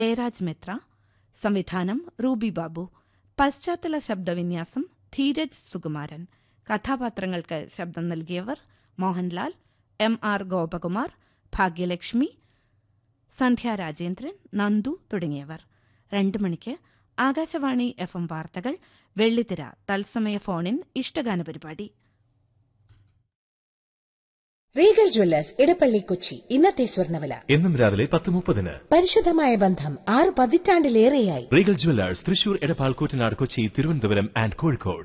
ജയരാജ് മിത്ര സംവിധാനം റൂബി ബാബു പശ്ചാത്തല ശബ്ദവിന്യാസം ധീരജ് സുകുമാരൻ കഥാപാത്രങ്ങൾക്ക് ശബ്ദം നൽകിയവർ മോഹൻലാൽ എം ആർ ഗോപകുമാർ ഭാഗ്യലക്ഷ്മി സന്ധ്യ രാജേന്ദ്രൻ നന്ദു തുടങ്ങിയവർ രണ്ടു മണിക്ക് ആകാശവാണി എഫ് എം വാർത്തകൾ വെള്ളിത്തിര തത്സമയ ഫോണിൻ ഇഷ്ടഗാന പരിപാടി റീഗൽ ജ്വല്ലേഴ്സ് ഇടപ്പള്ളി കൊച്ചി ഇന്നത്തെ സ്വർണ്ണവില എന്നും രാവിലെ പത്ത് മുപ്പതിന് പരിശുദ്ധമായ ബന്ധം ആറ് പതിറ്റാണ്ടിലേറെയായി Regal jewellers Thrissur Edappal Koottanad Kochi Thiruvananthapuram and Kozhikode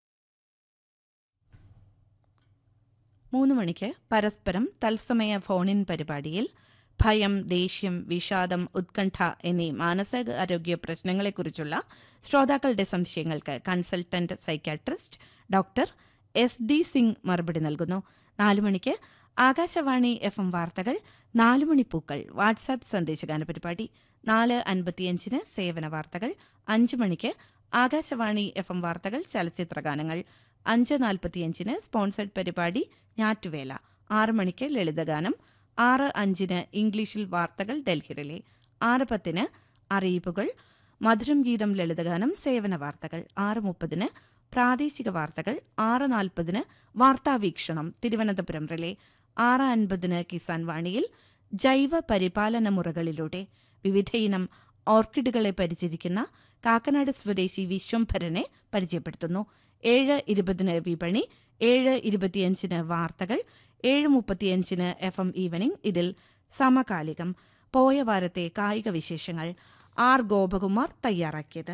മൂന്ന് മണിക്ക് പരസ്പരം തത്സമയ ഫോണിൻ പരിപാടിയിൽ ഭയം ദേഷ്യം വിഷാദം ഉത്കണ്ഠ എന്നീ മാനസികാരോഗ്യ പ്രശ്നങ്ങളെക്കുറിച്ചുള്ള ശ്രോതാക്കളുടെ സംശയങ്ങൾക്ക് consultant psychiatrist doctor S D Singh മറുപടി നൽകുന്നു നാലു മണിക്ക് ആകാശവാണി എഫ് എം വാർത്തകൾ നാലുമണി പൂക്കൾ വാട്സാപ്പ് സന്ദേശഗാന പരിപാടി നാല് അൻപത്തിയഞ്ചിന് സേവന വാർത്തകൾ അഞ്ച് മണിക്ക് ആകാശവാണി എഫ് എം വാർത്തകൾ ചലച്ചിത്രഗാനങ്ങൾ അഞ്ച് നാൽപ്പത്തിയഞ്ചിന് സ്പോൺസർഡ് പരിപാടി ഞാറ്റുവേല ആറ് മണിക്ക് ലളിതഗാനം ആറ് അഞ്ചിന് ഇംഗ്ലീഷിൽ വാർത്തകൾ ഡൽഹിയിലെ ആറ് പത്തിന് അറിയിപ്പുകൾ മധുരം ഗീതം ലളിതഗാനം സേവന വാർത്തകൾ ആറ് മുപ്പതിന് പ്രാദേശിക വാർത്തകൾ ആറ് നാൽപ്പതിന് വാർത്താവീക്ഷണം തിരുവനന്തപുരം റിലേ ആറ് അൻപതിന് കിസാൻ വാണിയിൽ ജൈവ പരിപാലന മുറകളിലൂടെ വിവിധയിനം ഓർക്കിഡുകളെ പരിചരിക്കുന്ന കാക്കനാട് സ്വദേശി വിശ്വംഭരനെ പരിചയപ്പെടുത്തുന്നു ഏഴ് ഇരുപതിന് വിപണി ഏഴ് ഇരുപത്തിയഞ്ചിന് വാർത്തകൾ ഏഴ് മുപ്പത്തിയഞ്ചിന് എഫ് എം ഈവനിംഗ് ഇതിൽ സമകാലികം പോയ വാരത്തെ കായിക വിശേഷങ്ങൾ ആർ ഗോപകുമാർ തയ്യാറാക്കിയത്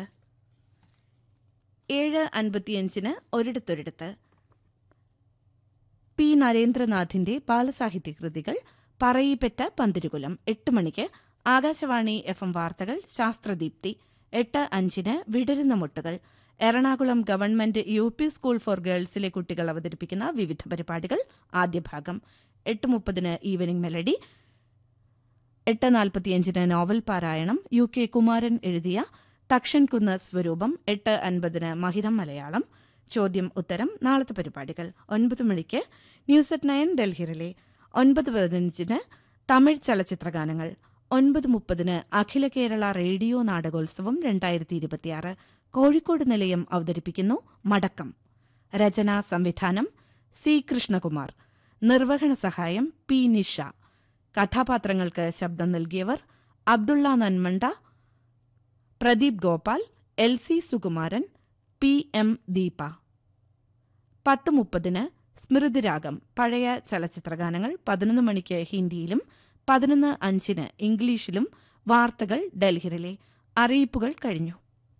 ഏഴ് അൻപത്തിയഞ്ചിന് ഒരിടത്തൊരിടത്ത് പി നരേന്ദ്രനാഥിന്റെ ബാലസാഹിത്യ കൃതികൾ പറയിപ്പറ്റ പന്തിരുകുലം എട്ട് മണിക്ക് ആകാശവാണി എഫ് എം വാർത്തകൾ ശാസ്ത്രദീപ്തി എട്ട് അഞ്ചിന് വിടരുന്ന മുട്ടുകൾ Ernakulam government U P school for ഗേൾസിലെ കുട്ടികൾ അവതരിപ്പിക്കുന്ന വിവിധ പരിപാടികൾ ആദ്യ ഭാഗം എട്ട് മുപ്പതിന് ഈവനിംഗ് മെലഡി എട്ട് നാൽപ്പത്തിയഞ്ചിന് നോവൽ പാരായണം യു കെ കുമാരൻ എഴുതിയ തക്ഷൻകുന്ന് സ്വരൂപം എട്ട് അൻപതിന് മഹിതം മലയാളം ചോദ്യം ഉത്തരം നാളത്തെ പരിപാടികൾ ഒൻപത് മണിക്ക് ന്യൂസ് അറ്റ് നയൻ ഡൽഹിയിലെ ഒൻപത് പതിനഞ്ചിന് തമിഴ് ചലച്ചിത്രഗാനങ്ങൾ ഒൻപത് മുപ്പതിന് അഖില കേരള റേഡിയോ നാടകോത്സവം രണ്ടായിരത്തി ഇരുപത്തിയാറ് കോഴിക്കോട് നിലയം അവതരിപ്പിക്കുന്നു മടക്കം രചനാ സംവിധാനം സി കൃഷ്ണകുമാർ നിർവഹണ സഹായം പി നിഷ കഥാപാത്രങ്ങൾക്ക് ശബ്ദം നൽകിയവർ Abdulla Nanmanda Pradeep Gopal L C Sukumaran P M Deepa പത്ത് മുപ്പതിന് സ്മൃതിരാഗം പഴയ ചലച്ചിത്രഗാനങ്ങൾ പതിനൊന്ന് മണിക്ക് ഹിന്ദിയിലും പതിനൊന്ന് അഞ്ചിന് ഇംഗ്ലീഷിലും വാർത്തകൾ ഡൽഹിയിലെ അറിയിപ്പുകൾ കഴിഞ്ഞു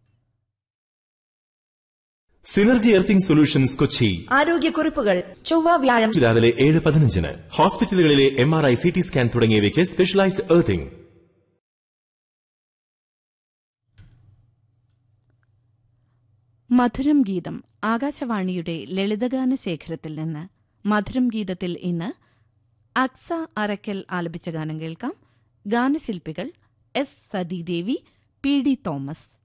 സിനർജി എർത്തിംഗ് സൊല്യൂഷൻസ് കൊച്ചി ആരോഗ്യക്കുറിപ്പുകൾ ചൊവ്വ വ്യാഴം രാവിലെ ഏഴ് പതിനഞ്ചിന് ഹോസ്പിറ്റലുകളിലെ M R I C T scan തുടങ്ങിയവയ്ക്ക് സ്പെഷ്യലൈസ്ഡ് എർത്തിംഗ് മധുരം ഗീതം ആകാശവാണിയുടെ ലളിതഗാന ശേഖരത്തിൽ നിന്ന് മധുരം ഗീതത്തിൽ ഇന്ന് അക്സ അറക്കൽ ആലപിച്ച ഗാനം കേൾക്കാം ഗാനശില്പികൾ S Satheedevi P D Thomas